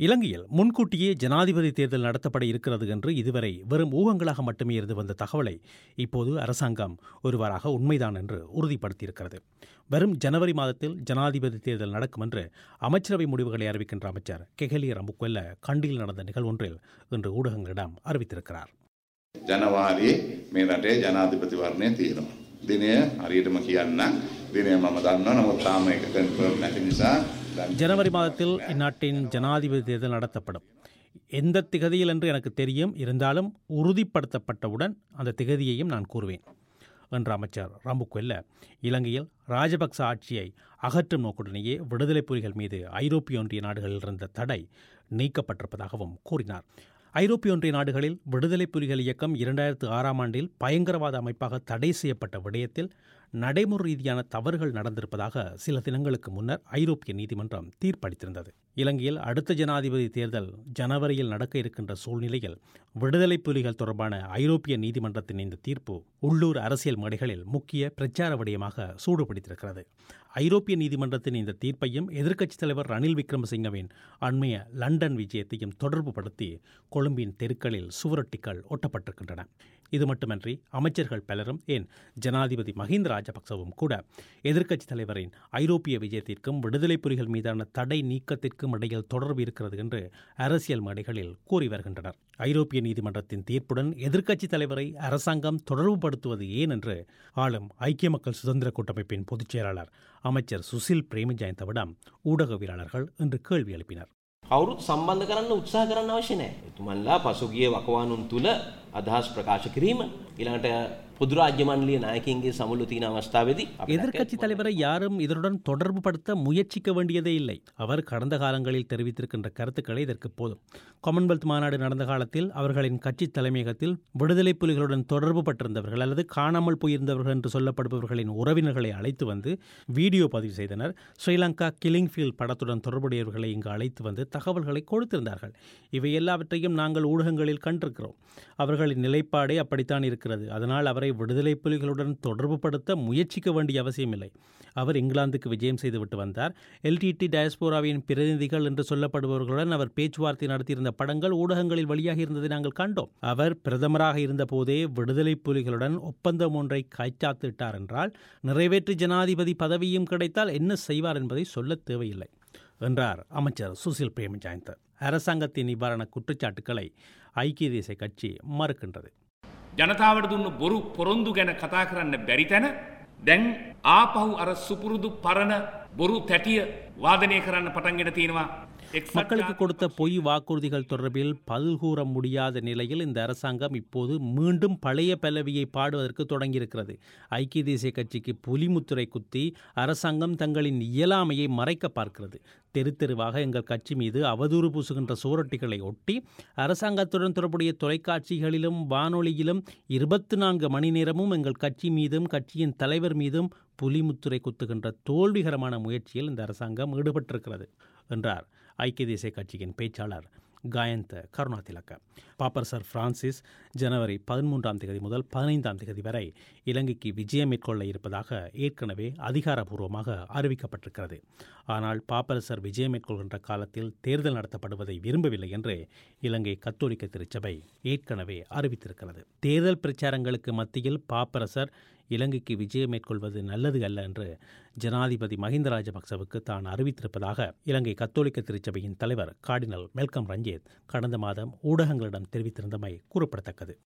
இலங்கையில் முன்கூட்டியே ஜனாதிபதி தேர்தல் நடத்தப்பட இருக்கிறது என்று இதுவரை வெறும் ஊகங்களாக மட்டுமே இருந்து வந்த தகவலை இப்போது அரசாங்கம் ஒருவாறாக உண்மைதான் என்று உறுதிப்படுத்தியிருக்கிறது வரும் ஜனவரி மாதத்தில் ஜனாதிபதி தேர்தல் நடக்கும் என்று அமைச்சரவை முடிவுகளை அறிவிக்கின்ற அமைச்சர் கெஹலிய ரம்புக்வெல்ல கண்டியில் நடந்த நிகழ்வொன்றில் இன்று ஊடகங்களிடம் அறிவித்திருக்கிறார் ජනවාරයේ මේ රටේ ජනාධිපතිවරණය තියෙනවා. දිනය හරියටම කියන්න දිනය මම දන්නවා නමුත් තාම එක කන්ෆර්ම් නැති නිසා දැන් ஜனவரி மாதத்தில் இந்நாட்டின் ஜனாதிபதி தேர்தல் நடத்தப்படும் எந்த திகதியில் என்று எனக்கு தெரியும் இருந்தாலும் உறுதிப்படுத்தப்பட்டவுடன் அந்த திகதியையும் நான் கூறுவேன் என்ற அமைச்சர் ரம்புக்வெல்ல இலங்கையில் ராஜபக்ச ஆட்சியை அகற்றும் நோக்குடனேயே விடுதலை புலிகள் மீது ஐரோப்பிய ஒன்றிய நாடுகளில் இருந்த தடை நீக்கப்பட்டிருப்பதாகவும் கூறினார் ஐரோப்பிய ஒன்றிய நாடுகளில் விடுதலை புலிகள் இயக்கம் இரண்டாயிரத்து ஆறாம் ஆண்டில் பயங்கரவாத அமைப்பாக தடை செய்யப்பட்ட விடயத்தில் நடைமுறை ரீதியான தவறுகள் நடந்திருப்பதாக சில தினங்களுக்கு முன்னர் ஐரோப்பிய நீதிமன்றம் தீர்ப்பளித்திருந்தது இலங்கையில் அடுத்த ஜனாதிபதி தேர்தல் ஜனவரியில் நடக்க இருக்கின்ற சூழ்நிலையில் விடுதலை புலிகள் தொடர்பான ஐரோப்பிய நீதிமன்றத்தின் இந்த தீர்ப்பு உள்ளூர் அரசியல் மேடைகளில் முக்கிய பிரச்சார விடயமாக சூடுபிடித்திருக்கிறது ஐரோப்பிய நீதிமன்றத்தின் இந்த தீர்ப்பையும் எதிர்க்கட்சித் தலைவர் ரணில் விக்ரமசிங்கவின் அண்மைய லண்டன் விஜயத்தையும் தொடர்புபடுத்தி கொழும்பின் தெருக்களில் சுவரொட்டிகள் ஒட்டப்பட்டிருக்கின்றன இது மட்டுமன்றி அமைச்சர்கள் பலரும் ஏன் ஜனாதிபதி மஹிந்த ராஜபக்சவும் கூட எதிர்க்கட்சித் தலைவரின் ஐரோப்பிய விஜயத்திற்கும் விடுதலை புலிகள் மீதான தடை நீக்கத்திற்கும் இடையில் தொடர்பு இருக்கிறது என்று அரசியல் மேடைகளில் கூறி வருகின்றனர் ஐரோப்பிய நீதிமன்றத்தின் தீர்ப்புடன் எதிர்க்கட்சித் தலைவரை அரசாங்கம் தொடர்புபடுத்துவது ஏன் என்று ஆளும் ஐக்கிய மக்கள் சுதந்திர கூட்டமைப்பின் பொதுச் செயலாளர் அமைச்சர் சுசில் பிரேமஜயந்தவிடம் ஊடகவியலாளர்கள் இன்று கேள்வி எழுப்பினர் කවුරුත් සම්බන්ධ කරන්න උත්සාහ කරන්න අවශ්‍ය නැහැ. එතුමන්ලා පසුගිය වකවානුන් තුල අදහස් ප්‍රකාශ කිරීම ඊළඟට පොදු රාජ්‍ය මණ්ඩලීය නායකයින්ගේ සමුළු තියෙන අවස්ථාවේදී අපි எதிர்க்கட்சித் தலைவரை யாரும் இதனுடன் தொடர்பு படுத்த முயற்சிக்க வேண்டியதே இல்லை அவர் கடந்த காலங்களில் தெரிவித்திருக்கின்ற கருத்துக்களை இதற்கு போதும் காமன்வெல்த் மாநாடு நடந்த காலத்தில் அவர்களின் கட்சி தலைமையகத்தில் விடுதலை புலிகளுடன் தொடர்பு பட்டிருந்தவர்கள் அல்லது காணாமல் போயிருந்தவர்கள் என்று சொல்லப்படுபவர்களின் உறவினர்களை அழைத்து வந்து வீடியோ பதிவு செய்தனர் ஸ்ரீலங்கா கில்லிங் ஃபீல்ட் படத்துடன் தொடர்புடையவர்களை இங்கு அழைத்து வந்து தகவல்களை கொடுத்திருந்தார்கள் இவை எல்லாவற்றையும் நாங்கள் ஊடகங்களில் கண்டிருக்கிறோம் அவர்களின் நிலைப்பாடே அப்படித்தான் இருக்கிறது அதனால் அவரை விடுதலை புலிகளுடன் தொடர்புபடுத்த முயற்சிக்க வேண்டிய அவசியமில்லை அவர் இங்கிலாந்துக்கு விஜயம் செய்துவிட்டு வந்தார் எல்டிடி டயஸ்போராவின் பிரதிநிதிகள் என்று சொல்லப்படுபவர்களுடன் அவர் பேச்சுவார்த்தை நடத்தியிருந்த படங்கள் ஊடகங்களில் வெளியாக இருந்ததை நாங்கள் கண்டோம் அவர் பிரதமராக இருந்தபோதே விடுதலை புலிகளுடன் ஒப்பந்தம் ஒன்றை கைச்சாத்திட்டார் என்றால் நிறைவேற்று ஜனாதிபதி பதவியும் கிடைத்தால் என்ன செய்வார் என்பதை சொல்லத் தேவையில்லை என்றார் அமைச்சர் சுசில் பிரேமஜாயந்த் அரசாங்கத்தின் நிவாரண குற்றச்சாட்டுக்களை ஐக்கிய தேசிய கட்சி மறுக்கின்றது ජනතාවට දුන්න බොරු පොරොන්දු ගැන කතා කරන්න බැරි තැන දැන් ආපහු අර සුපුරුදු පරණ බොරු තැටිය වාදනය කරන්න පටන්ගෙන තියෙනවා එක්සත් மக்களுக்கு ජාතික கொடுத்த பொய் வாக்குறுதிகள் தொடர்பில் பதில் கூற முடியாத நிலையில் இந்த அரசாங்கம் இப்போது மீண்டும் பழைய பல்லவியை பாடுவதற்கு தொடங்கியிருக்கிறது ஐக்கிய தேசிய கட்சிக்கு புலிமுத்துரை குத்தி அரசாங்கம் தங்களின் இயலாமையை மறைக்க பார்க்கிறது தெரு தெருவாக எங்கள் கட்சி மீது அவதூறு பூசுகின்ற சுவரொட்டிகளை ஒட்டி அரசாங்கத்துடன் தொடர்புடைய தொலைக்காட்சிகளிலும் வானொலியிலும் இருபத்தி நான்கு மணி நேரமும் எங்கள் கட்சி மீதும் கட்சியின் தலைவர் மீதும் புலிமுத்துரை குத்துகின்ற தோல்விகரமான முயற்சியில் இந்த அரசாங்கம் ஈடுபட்டிருக்கிறது என்றார் ஐக்கிய தேசிய கட்சியின் பேச்சாளர் காயந்த கருணாதிலக்க பாப்பர் சர் பிரான்சிஸ் ஜனவரி பதிமூன்றாம் தேதி முதல் பதினைந்தாம் தேதி வரை இலங்கைக்கு விஜயம் மேற்கொள்ள இருப்பதாக ஏற்கனவே அதிகாரப்பூர்வமாக அறிவிக்கப்பட்டிருக்கிறது ஆனால் பாப்பரசர் விஜயம் மேற்கொள்கின்ற காலத்தில் தேர்தல் நடத்தப்படுவதை விரும்பவில்லை என்று இலங்கை கத்தோலிக்க திருச்சபை ஏற்கனவே அறிவித்திருக்கிறது தேர்தல் பிரச்சாரங்களுக்கு மத்தியில் பாப்பரசர் இலங்கைக்கு விஜயம் மேற்கொள்வது நல்லது அல்ல என்று ஜனாதிபதி மஹிந்த ராஜபக்சவுக்கு தான் அறிவித்திருப்பதாக இலங்கை கத்தோலிக்க திருச்சபையின் தலைவர் கார்டினல் மெல்கம் ரஞ்சித் கடந்த மாதம் ஊடகங்களிடம் தெரிவித்திருந்தமை கூறப்படத்தக்கது